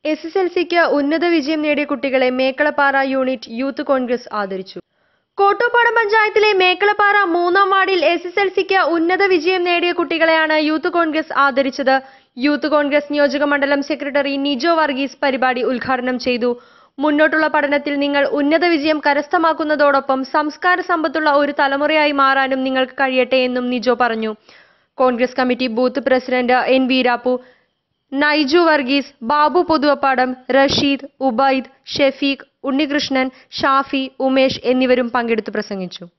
S S L സിക്ക് ഉന്നത വിജയം നേടിയ കുട്ടികളെ മേക്കളപ്പാറ യൂണിറ്റ് യൂത്ത് കോൺഗ്രസ് ആദരിച്ചു കോട്ടോപ്പാടം പഞ്ചായത്തിലെ മേക്കളപ്പാറ മൂന്നാം വാർഡിൽ എസ് എസ് എൽ സിക്ക് ഉന്നത വിജയം നേടിയ കുട്ടികളെയാണ് യൂത്ത് കോൺഗ്രസ് ആദരിച്ചത് യൂത്ത് കോൺഗ്രസ് നിയോജക മണ്ഡലം സെക്രട്ടറി നിജോ വർഗീസ് പരിപാടി ഉദ്ഘാടനം ചെയ്തു മുന്നോട്ടുള്ള പഠനത്തിൽ നിങ്ങൾ ഉന്നത വിജയം കരസ്ഥമാക്കുന്നതോടൊപ്പം സംസ്കാര സമ്പത്തുള്ള ഒരു തലമുറയായി മാറാനും നിങ്ങൾക്ക് കഴിയട്ടെ എന്നും നിജോ പറഞ്ഞു Congress committee booth president N Veerappu Naiju Varghese Babu Puthuvappadam Rasheed Ubaid Shafeeq Unnikrishnan Shafi Umesh എന്നിവരും പങ്കെടുത്തു പ്രസംഗിച്ചു